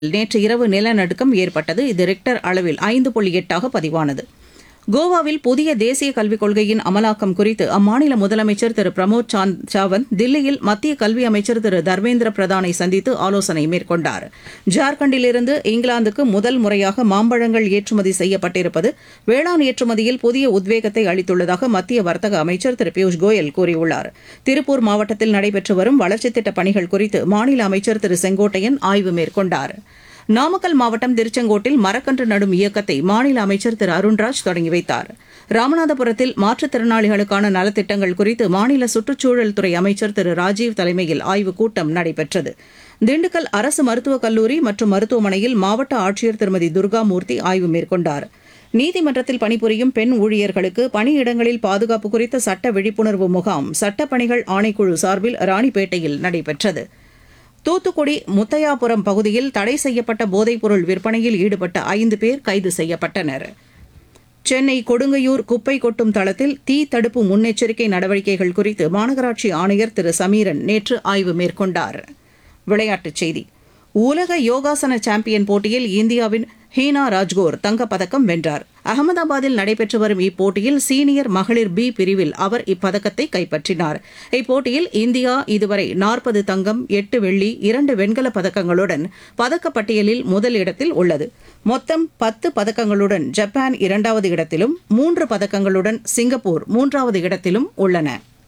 நேற்று இரவு நிலநடுக்கம் ஏற்பட்டது இது ரிக்டர் அளவில் ஐந்து புள்ளி எட்டாக பதிவானது கோவாவில் புதிய தேசிய கல்விக் கொள்கையின் அமலாக்கம் குறித்து அம்மாநில முதலமைச்சர் திரு பிரமோத் சாந்த் சாவந்த் தில்லியில் மத்திய கல்வி அமைச்சர் திரு தர்மேந்திர பிரதானை சந்தித்து ஆலோசனை மேற்கொண்டார் ஜார்க்கண்டிலிருந்து இங்கிலாந்துக்கு முதல் முறையாக மாம்பழங்கள் ஏற்றுமதி செய்யப்பட்டிருப்பது வேளாண் ஏற்றுமதியில் புதிய உத்வேகத்தை அளித்துள்ளதாக மத்திய வர்த்தக அமைச்சர் திரு பியூஷ் கோயல் கூறியுள்ளார் திருப்பூர் மாவட்டத்தில் நடைபெற்று வரும் வளர்ச்சித் திட்டப் பணிகள் குறித்து மாநில அமைச்சர் திரு செங்கோட்டையன் ஆய்வு மேற்கொண்டார் நாமக்கல் மாவட்டம் திருச்செங்கோட்டில் மரக்கன்று நடும் இயக்கத்தை மாநில அமைச்சர் திரு அருண்ராஜ் தொடங்கி வைத்தார் ராமநாதபுரத்தில் மாற்றுத்திறனாளிகளுக்கான நலத்திட்டங்கள் குறித்து மாநில சுற்றுச்சூழல் துறை அமைச்சர் திரு ராஜீவ் தலைமையில் ஆய்வுக் கூட்டம் நடைபெற்றது திண்டுக்கல் அரசு மருத்துவக் கல்லூரி மற்றும் மருத்துவமனையில் மாவட்ட ஆட்சியர் திருமதி துர்காமூர்த்தி ஆய்வு மேற்கொண்டார் நீதிமன்றத்தில் பணிபுரியும் பெண் ஊழியர்களுக்கு பணியிடங்களில் பாதுகாப்பு குறித்த சட்ட விழிப்புணர்வு முகாம் சட்டப்பணிகள் ஆணைக்குழு சார்பில் ராணிப்பேட்டையில் நடைபெற்றது தூத்துக்குடி முத்தையாபுரம் பகுதியில் தடை செய்யப்பட்ட போதைப்பொருள் விற்பனையில் ஈடுபட்ட ஐந்து பேர் கைது செய்யப்பட்டனர் சென்னை கொடுங்கையூர் குப்பை கொட்டும் தளத்தில் தீ தடுப்பு முன்னெச்சரிக்கை நடவடிக்கைகள் குறித்து மாநகராட்சி ஆணையர் திரு சமீரன் நேற்று ஆய்வு மேற்கொண்டார் விளையாட்டுச் செய்தி உலக யோகாசன சாம்பியன் போட்டியில் இந்தியாவின் ஹீனா ராஜ்கோர் தங்கப்பதக்கம் வென்றார் அகமதாபாத்தில் நடைபெற்று வரும் இப்போட்டியில் சீனியர் மகளிர் பி பிரிவில் அவர் இப்பதக்கத்தை கைப்பற்றினார் இப்போட்டியில் இந்தியா இதுவரை நாற்பது தங்கம் எட்டு வெள்ளி இரண்டு வெண்கலப் பதக்கங்களுடன் பதக்கப்பட்டியலில் முதல் இடத்தில் உள்ளது மொத்தம் பத்து பதக்கங்களுடன் ஜப்பான் இரண்டாவது இடத்திலும் மூன்று பதக்கங்களுடன் சிங்கப்பூர் மூன்றாவது இடத்திலும் உள்ளன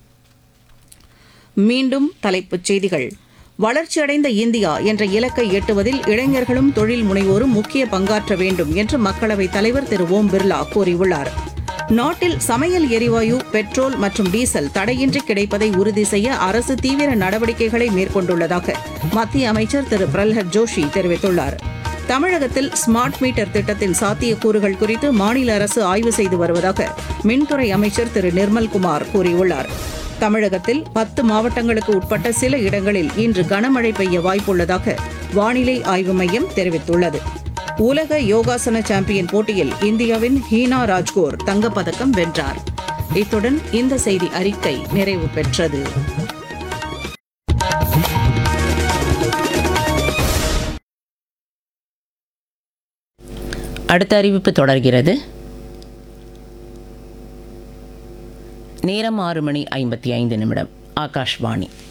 மீண்டும் தலைப்புச் செய்திகள் வளர்ச்சியடைந்த இந்தியா என்ற இலக்கை எட்டுவதில் இளைஞர்களும் தொழில் முனைவோரும் முக்கிய பங்காற்ற வேண்டும் என்று மக்களவைத் தலைவர் திரு ஓம் பிர்லா கூறியுள்ளார் நாட்டில் சமையல் எரிவாயு பெட்ரோல் மற்றும் டீசல் தடையின்றி கிடைப்பதை உறுதி செய்ய அரசு தீவிர நடவடிக்கைகளை மேற்கொண்டுள்ளதாக மத்திய அமைச்சர் திரு பிரல்ஹத் ஜோஷி தெரிவித்துள்ளார் தமிழகத்தில் ஸ்மார்ட் மீட்டர் திட்டத்தின் சாத்தியக்கூறுகள் குறித்து மாநில அரசு ஆய்வு செய்து வருவதாக மின்துறை அமைச்சர் திரு நிர்மல்குமார் கூறியுள்ளார் தமிழகத்தில் பத்து மாவட்டங்களுக்கு உட்பட்ட சில இடங்களில் இன்று கனமழை பெய்ய வாய்ப்புள்ளதாக வானிலை ஆய்வு மையம் தெரிவித்துள்ளது உலக யோகாசன சாம்பியன் போட்டியில் இந்தியாவின் ஹீனா ராஜ்கோர் தங்கப்பதக்கம் வென்றார் இத்துடன் இந்த செய்தி அறிக்கை நிறைவு பெற்றது அடுத்த அறிவிப்பு தொடர்கிறது நேரம் ஆறு மணி ஐம்பத்தி ஐந்து நிமிடம் ஆகாஷ்வாணி